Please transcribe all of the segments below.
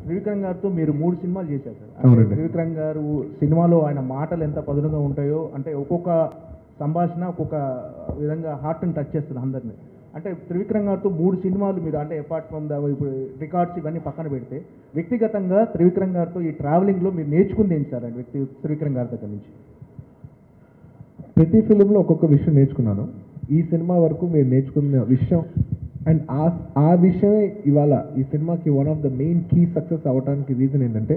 త్రివిక్రమ్ గారితో మీరు మూడు సినిమాలు చేశారు సార్ అంటే అవునండి. త్రివిక్రమ్ గారు సినిమాలో ఆయన మాటలు ఎంత పదునుగా ఉంటాయో అంటే ఒక్కొక్క సంభాషణ ఒక్కొక్క విధంగా హార్ట్ని టచ్ చేస్తుంది అందరినీ అంటే త్రివిక్రమ్ గారితో మూడు సినిమాలు మీరు అంటే అపార్ట్ ఫ్రమ్ ద ఇప్పుడు రికార్డ్స్ ఇవన్నీ పక్కన పెడితే వ్యక్తిగతంగా త్రివిక్రమ్ గారితో ఈ ట్రావెలింగ్లో మీరు నేర్చుకుంది ఏంటి సార్ అంటే వ్యక్తి త్రివిక్రమ్ గారి దగ్గర నుంచి ప్రతి ఫిలింలో ఒక్కొక్క విషయం నేర్చుకున్నాను ఈ సినిమా వరకు మీరు నేర్చుకున్న విషయం అండ్ ఆ ఆ విషయమే ఇవాళ ఈ సినిమాకి one of the main key success అవ్వడానికి రీజన్ ఏంటంటే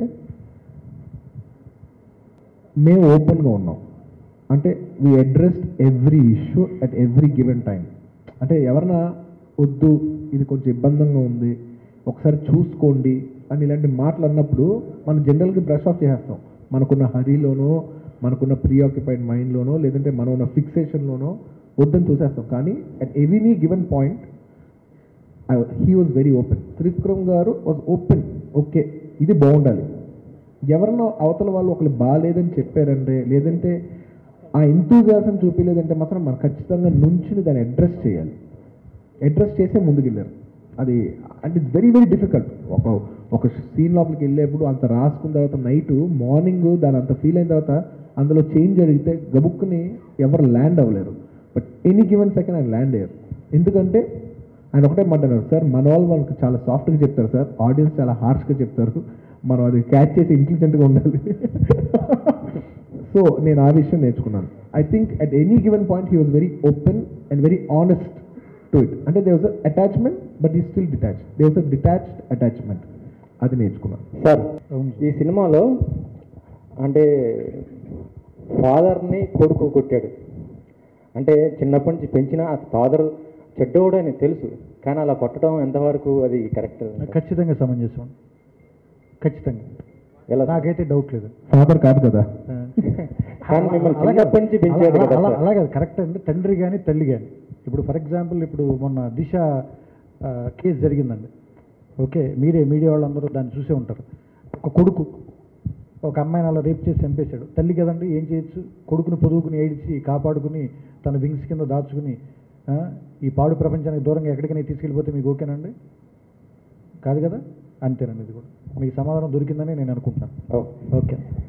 మేము ఓపెన్గా ఉన్నాం అంటే we addressed every issue at every given time అంటే ఎవరన్నా వద్దు ఇది కొంచెం ఇబ్బందంగా ఉంది ఒకసారి చూసుకోండి అని ఇలాంటి మాటలు అన్నప్పుడు మనం జనరల్గా బ్రష్ ఆఫ్ చేసేస్తాం మనకున్న హరీలోనో మనకున్న ప్రీఆక్యుపైడ్ మైండ్లోనో లేదంటే మనం ఉన్న ఫిక్సేషన్లోనో వద్దని చూసేస్తాం కానీ at every given point he was very open Trivikram garu was open okay ఇది బాగుండాలి ఎవరన్నా అవతల వాళ్ళు ఒకరు బాగాలేదని చెప్పారంటే లేదంటే ఆ ఎంతూజాసం చూపించలేదంటే మాత్రం మనం ఖచ్చితంగా నుంచుని దాన్ని అడ్రస్ చేయాలి అడ్రస్ చేసే ముందుకెళ్ళారు అది అంటే ఇట్స్ వెరీ వెరీ డిఫికల్ట్ ఒక ఒక సీన్ లోపలికి వెళ్ళేప్పుడు అంత రాసుకున్న తర్వాత నైట్ మార్నింగ్ దాని అంత ఫీల్ అయిన తర్వాత అందులో చేంజ్ అడిగితే గబుక్కుని ఎవరు ల్యాండ్ అవ్వలేరు బట్ ఎనీ గివెన్ సెకండ్ ఆయన ల్యాండ్ అయ్యారు ఎందుకంటే ఆయన ఒకటే మాట్లాడారు సార్ మన వాళ్ళు మనకు చాలా సాఫ్ట్గా చెప్తారు సార్ ఆడియన్స్ చాలా హార్ష్గా చెప్తారు మనం అది క్యాచ్ చేసి ఇంటెలిజెంట్గా ఉండాలి సో నేను ఆ విషయం నేర్చుకున్నాను I think at any given point he was very open and very honest to it అంటే దే వాజ్ అటాచ్మెంట్ బట్ ఈ still detach they was a detached attachment అది నేర్చుకున్నాను సార్ ఈ సినిమాలో అంటే ఫాదర్ని కొడుకు కొట్టాడు అంటే చిన్నప్పటి నుంచి పెంచిన ఆ ఫాదర్ చెడ్డోడు అని తెలుసు కానీ అలా కొట్టడం ఎంతవరకు అది కరెక్ట్ ఖచ్చితంగా సమంజసం ఖచ్చితంగా ఎలా నాకైతే డౌట్ లేదు ఫాదర్ కాదు కదా కానీ మిమ్మల్ని అలాగే- చిన్నప్పటి నుంచి పెంచాడు అలా- కదా అలా- సార్. అలాగే కరెక్ట్ అండి తండ్రి కానీ తల్లి కానీ ఇప్పుడు ఫర్ ఎగ్జాంపుల్ ఇప్పుడు మొన్న దిశ ఆ, కేసు జరిగిందండి ఓకే మీరే మీడియా వాళ్ళందరూ దాన్ని చూసే ఉంటారు ఒక కొడుకు ఒక అమ్మాయిని అలా రేప్ చేసి చంపేశాడు తల్లి కదండి ఏం చేయొచ్చు కొడుకుని పొదువుకుని ఏడిచి కాపాడుకుని తన వింగ్స్ కింద దాచుకుని ఆ, ఈ పాడు ప్రపంచానికి దూరంగా ఎక్కడికైనా తీసుకెళ్ళిపోతే మీకు ఓకేనండి కాదు కదా అంతేనండి ఇది కూడా మీకు సమాధానం దొరికిందని నేను అనుకుంటున్నాను ఓ. ఓకే